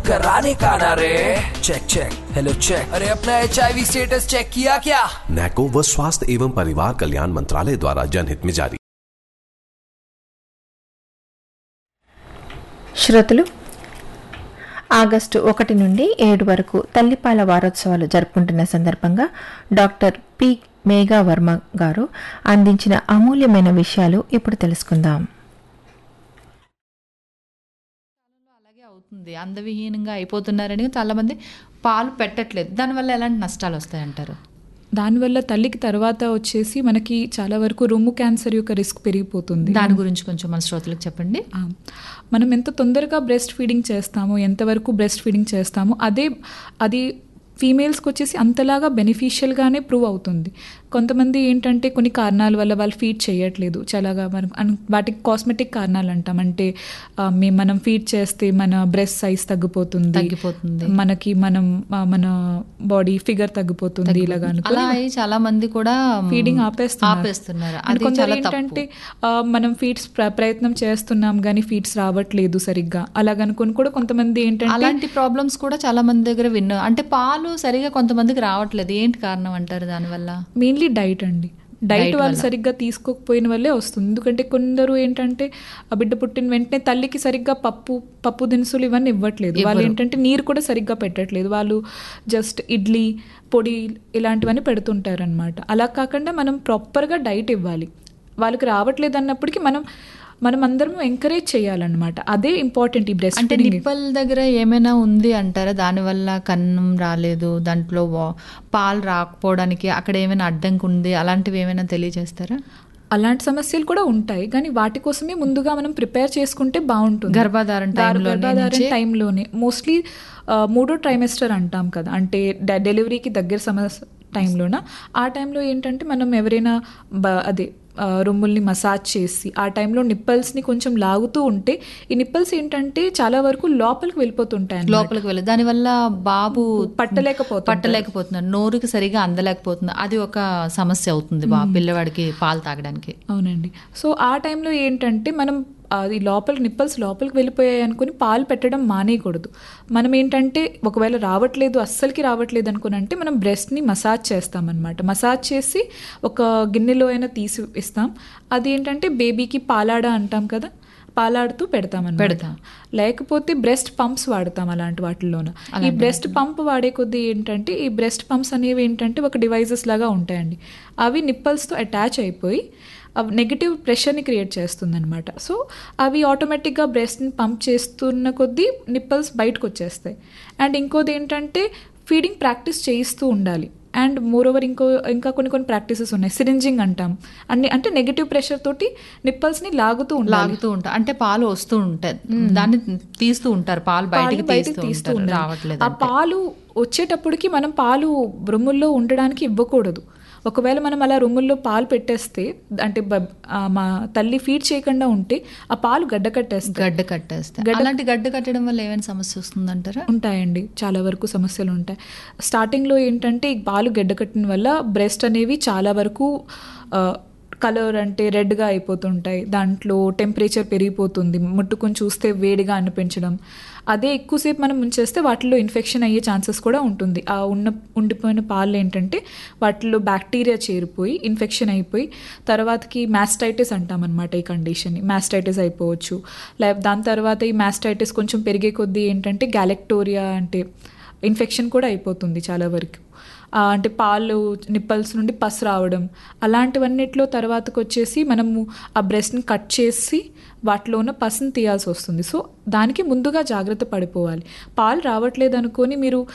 कराने का ना रे चेक चेक हेलो चेक अरे अपना एच स्टेटस चेक किया क्या नैको व स्वास्थ्य एवं परिवार कल्याण मंत्रालय द्वारा जनहित में जारी శ్రోతలు ఆగస్టు ఒకటి నుండి ఏడు వరకు తల్లిపాల వారోత్సవాలు జరుపుకుంటున్న సందర్భంగా డాక్టర్ పి మేఘా వర్మ గారు అందించిన అమూల్యమైన విషయాలు ఇప్పుడు తెలుసుకుందాం అలాగే అవుతుంది అందవిహీనంగా అయిపోతున్నారని చాలా మంది పాలు పెట్టట్లేదు దానివల్ల ఎలాంటి నష్టాలు వస్తాయంటారు దానివల్ల తల్లికి తర్వాత వచ్చేసి మనకి చాలా వరకు రొమ్ము క్యాన్సర్ యొక్క రిస్క్ పెరిగిపోతుంది దాని గురించి కొంచెం మన శ్రోతలకు చెప్పండి ఆ, మనం ఎంత తొందరగా బ్రెస్ట్ ఫీడింగ్ చేస్తామో ఎంతవరకు బ్రెస్ట్ ఫీడింగ్ చేస్తామో అదే అది ఫీమేల్స్కి వచ్చేసి అంతలాగా బెనిఫిషియల్గానే ప్రూవ్ అవుతుంది కొంతమంది ఏంటంటే కొన్ని కారణాల వల్ల వాళ్ళు ఫీడ్ చేయట్లేదు చాలాగా మనం అన్- వాటికి కాస్మెటిక్ కారణాలు అంటాం అంటే ఆ, మే- మనం ఫీడ్ చేస్తే మన బ్రెస్ట్ సైజ్ తగ్గిపోతుంది తగ్గిపోతుంది. మనకి మనం ఆ, మన బాడీ ఫిగర్ తగ్గిపోతుంది ఇలాగా అలా అనుకుని అయి చాలా మంది కూడా ఫీడింగ్ ఆపేస్తున్నారు ఆపేస్తున్నారు అండ్ అది కొందరు చాలా ఏంటంటే తప్పు ఆ, మనం ఫీడ్స్ ప్రయత్నం చేస్తున్నాం కానీ ఫీడ్స్ రావట్లేదు సరిగ్గా అలాగనుకుని కూడా కొంతమంది ఏంటంటే అలాంటి ప్రాబ్లమ్స్ కూడా చాలా మంది దగ్గర విన్నా అంటే పాలు సరిగా కొంతమందికి రావట్లేదు ఏంటి కారణం అంటారు దానివల్ల మెయిన్లీ డైట్ అండి డైట్ వాళ్ళు సరిగ్గా తీసుకోకపోయిన వల్లే వస్తుంది ఎందుకంటే కొందరు ఏంటంటే ఆ బిడ్డ పుట్టిన వెంటనే తల్లికి సరిగ్గా పప్పు పప్పు దినుసులు ఇవన్నీ ఇవ్వట్లేదు వాళ్ళు ఏంటంటే నీరు కూడా సరిగ్గా పెట్టట్లేదు వాళ్ళు జస్ట్ ఇడ్లీ పొడి ఇలాంటివన్నీ పెడుతుంటారు అనమాట అలా కాకుండా మనం ప్రాపర్గా డైట్ ఇవ్వాలి వాళ్ళకి రావట్లేదు అన్నప్పటికీ మనం మనం అందరం ఎంకరేజ్ చేయాలన్నమాట అదే ఇంపార్టెంట్ ఈ బ్రెస్ట్ అంటే నిప్పల్ దగ్గర ఏమైనా ఉంది అంటారా దానివల్ల కన్నం రాలేదు దాంట్లో వా- పాలు రాకపోవడానికి అక్కడ ఏమైనా అడ్డంకి ఉంది అలాంటివి ఏమైనా తెలియజేస్తారా అలాంటి సమస్యలు కూడా ఉంటాయి కానీ వాటి కోసమే ముందుగా మనం ప్రిపేర్ చేసుకుంటే బాగుంటుంది గర్భాధారణ గార్- టైంలోనే గర్భాధారణ నుంచే? టైంలోనే మోస్ట్లీ మూడో ట్రైమెస్టర్ అంటాం కదా అంటే డె- డెలివరీకి దగ్గర సమస్య టైంలోన ఆ టైంలో ఏంటంటే మనం ఎవరైనా బ- అదే ఆ, రొమ్ముల్ని మసాజ్ చేసి ఆ టైంలో నిప్పల్స్ని కొంచెం లాగుతూ ఉంటే ఈ నిప్పల్స్ ఏంటంటే చాలా వరకు లోపలికి వెళ్ళిపోతుంటాయి అన్నమాట. లోపలికి వెళ్ళి దానివల్ల బాబు పట్టలేకపోతుంటారు. పట్టలేకపోతున్నారు నోరుకి సరిగా అందలేకపోతుంది అది ఒక సమస్య అవుతుంది బా పిల్లవాడికి పాలు తాగడానికి అవునండి సో ఆ టైంలో ఏంటంటే మనం అది లోపల నిప్పల్స్ లోపలికి వెళ్ళిపోయాయి అనుకుని పాలు పెట్టడం మానేయకూడదు మనం ఏంటంటే ఒకవేళ రావట్లేదు అస్సలకి రావట్లేదు అనుకుని అంటే మనం బ్రెస్ట్ని మసాజ్ చేస్తామన్నమాట మసాజ్ చేసి ఒక గిన్నెలో అయినా తీసి ఇస్తాం అది ఏంటంటే బేబీకి పాలాడ అంటాం కదా పాలాడుతూ పెడతామన్నమాట పెడతాం. లేకపోతే బ్రెస్ట్ పంప్స్ వాడతాం అలాంటి వాటిల్లోన ఈ బ్రెస్ట్ పంప్ వాడే కొద్దీ ఏంటంటే ఈ బ్రెస్ట్ పంప్స్ అనేవి ఏంటంటే ఒక డివైజెస్ లాగా ఉంటాయండి అవి నిప్పల్స్తో అటాచ్ అయిపోయి అవి నెగిటివ్ ప్రెషర్ని క్రియేట్ చేస్తుంది అనమాట సో అవి ఆటోమేటిక్గా బ్రెస్ట్ని పంప్ చేస్తున్న కొద్దీ నిప్పల్స్ బయటకు వచ్చేస్తాయి అండ్ ఇంకోది ఏంటంటే ఫీడింగ్ ప్రాక్టీస్ చేయిస్తూ ఉండాలి అండ్ మోర్ ఓవర్ ఇంకో ఇంకా కొన్ని కొన్ని ప్రాక్టీసెస్ ఉన్నాయి సిరింజింగ్ అంటాం అన్ని అంటే నెగిటివ్ ప్రెషర్ తోటి నిప్పల్స్ని లాగుతూ ఉండాలి లాగుతూ ఉంటా అంటే పాలు వస్తూ ఉంటాయి దాన్ని తీస్తూ ఉంటారు పాలు బయటికి పాలు బయటకు తీస్తూ తీస్తూ ఉంటారు ఉండాలి. రావట్లేదు ఆ పాలు వచ్చేటప్పటికి మనం పాలు రొమ్ముల్లో ఉండడానికి ఇవ్వకూడదు ఒకవేళ మనం అలా రొమ్ముల్లో పాలు పెట్టేస్తే అంటే బ- ఆ మా తల్లి ఫీడ్ చేయకుండా ఉంటే ఆ పాలు గడ్డ కట్టేస్తాయి గడ్డ కట్టేస్తే అలాంటి గడ్డ కట్టడం వల్ల ఏమైనా సమస్య వస్తుందంటారా ఉంటాయండి చాలా వరకు సమస్యలు ఉంటాయి స్టార్టింగ్లో ఏంటంటే ఈ పాలు గడ్డ కట్టిన వల్ల బ్రెస్ట్ అనేవి చాలా వరకు కలర్ అంటే రెడ్గా అయిపోతుంటాయి దాంట్లో టెంపరేచర్ పెరిగిపోతుంది ముట్టుకొని చూస్తే వేడిగా అనిపించడం అదే ఎక్కువసేపు మనం ఉంచేస్తే వాటిలో ఇన్ఫెక్షన్ అయ్యే ఛాన్సెస్ కూడా ఉంటుంది ఆ ఉన్న ఉండిపోయిన పాలు ఏంటంటే వాటిలో బ్యాక్టీరియా చేరిపోయి ఇన్ఫెక్షన్ అయిపోయి తర్వాతకి మ్యాస్టైటిస్ అంటామన్నమాట ఈ కండిషన్ని మ్యాస్టైటిస్ అయిపోవచ్చు లే దాని తర్వాత ఈ మ్యాస్టైటిస్ కొంచెం పెరిగే కొద్దీ ఏంటంటే గ్యాలెక్టోరియా అంటే ఇన్ఫెక్షన్ కూడా అయిపోతుంది చాలా వరకు ఆ, అంటే పాలు నిప్పల్స్ నుండి పస్ రావడం అలాంటివన్నిట్లో తర్వాతకు వచ్చేసి మనము ఆ బ్రెస్ట్ని కట్ చేసి వాటిలో ఉన్న పసుని తీయాల్సి వస్తుంది సో దానికి ముందుగా జాగ్రత్త పడిపోవాలి పాలు రావట్లేదు అనుకొని మీరు